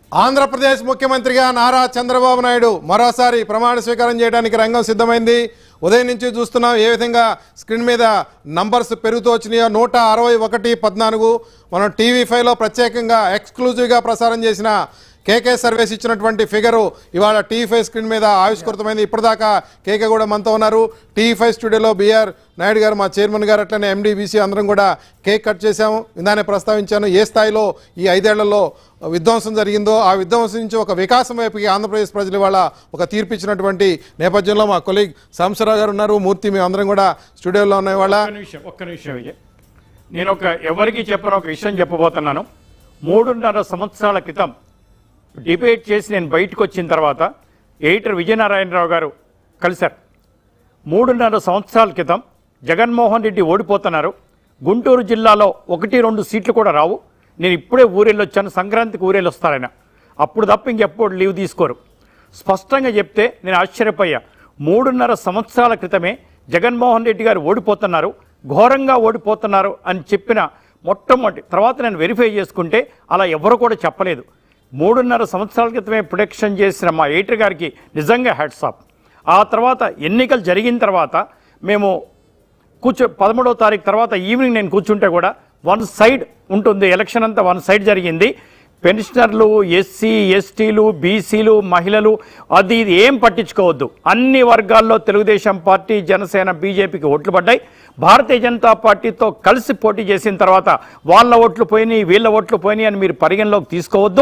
ఆంధ్రప్రదేశ్ ముఖ్యమంత్రిగా నారా చంద్రబాబు నాయుడు మరోసారి ప్రమాణ స్వీకారం చేయడానికి రంగం సిద్ధమైంది ఉదయం నుంచి చూస్తున్నాం ఏ విధంగా స్క్రీన్ మీద నంబర్స్ పెరుగుతూ వచ్చినాయో నూట అరవై ఒకటి పద్నాలుగు మనం టీవీ ఫైవ్లో ప్రత్యేకంగా ఎక్స్క్లూజివ్గా ప్రసారం చేసిన కేకే సర్వీస్ ఇచ్చినటువంటి ఫిగరు ఇవాళ టీవీ ఫైవ్ స్క్రీన్ మీద ఆవిష్కృతమైంది ఇప్పటిదాకా కేకే కూడా మనతో ఉన్నారు టీవీ ఫైవ్ స్టూడియోలో బీఆర్ నాయుడు గారు మా చైర్మన్ గారు అట్లనే ఎండి బీసీ అందరం కూడా కేక్ కట్ చేశాము ఇందానే ప్రస్తావించాను ఏ స్థాయిలో ఈ ఐదేళ్లలో విధ్వంసం జరిగిందో ఆ విధ్వంసం నుంచి ఒక వికాసం వైపుకి ఆంధ్రప్రదేశ్ ప్రజలు ఇవాళ ఒక తీర్పు ఇచ్చినటువంటి నేపథ్యంలో మా కొలీగ్ సాంబశివరావు గారు ఉన్నారు మూర్తి మేము అందరం కూడా స్టూడియోలో ఉన్న ఇవాళ ఒక్క నిమిషం ఒక్క నిమిషం విజయ్ నేను ఒక ఎవరికి చెప్పను ఒక విషయం చెప్పబోతున్నాను మూడున్నర సంవత్సరాల క్రితం డిబేట్ చేసి నేను బయటకు వచ్చిన తర్వాత ఎడిటర్ విజయనారాయణరావు గారు కలిశారు మూడున్నర సంవత్సరాల క్రితం జగన్మోహన్ రెడ్డి ఓడిపోతున్నారు గుంటూరు జిల్లాలో ఒకటి రెండు సీట్లు కూడా రావు నేను ఇప్పుడే ఊరెళ్ళొచ్చాను సంక్రాంతికి ఊరెళ్ళొస్తారాయన అప్పుడు తప్ప ఇంకెప్పుడు లీవ్ తీసుకోరు స్పష్టంగా చెప్తే నేను ఆశ్చర్యపోయా మూడున్నర సంవత్సరాల క్రితమే జగన్మోహన్ రెడ్డి గారు ఓడిపోతున్నారు ఘోరంగా ఓడిపోతున్నారు అని చెప్పిన మొట్టమొదటి తర్వాత నేను వెరిఫై చేసుకుంటే అలా ఎవరు కూడా చెప్పలేదు మూడున్నర సంవత్సరాల క్రితమే ప్రొడక్షన్ చేసిన మా ఎయిటర్ గారికి నిజంగా హ్యాట్స్ ఆఫ్ ఆ తర్వాత ఎన్నికలు జరిగిన తర్వాత మేము కూర్చో పదమూడవ తారీఖు తర్వాత ఈవినింగ్ నేను కూర్చుంటే కూడా వన్ సైడ్ ఉంటుంది ఎలక్షన్ అంతా వన్ సైడ్ జరిగింది పెన్షనర్లు ఎస్సీ ఎస్టీలు బీసీలు మహిళలు అది ఇది ఏం పట్టించుకోవద్దు అన్ని వర్గాల్లో తెలుగుదేశం పార్టీ జనసేన బీజేపీకి ఓట్లు పడ్డాయి భారతీయ జనతా పార్టీతో కలిసి పోటీ చేసిన తర్వాత వాళ్ళ ఓట్లు పోయినాయి వీళ్ళ ఓట్లు పోయినాయి అని మీరు పరిగణలోకి తీసుకోవద్దు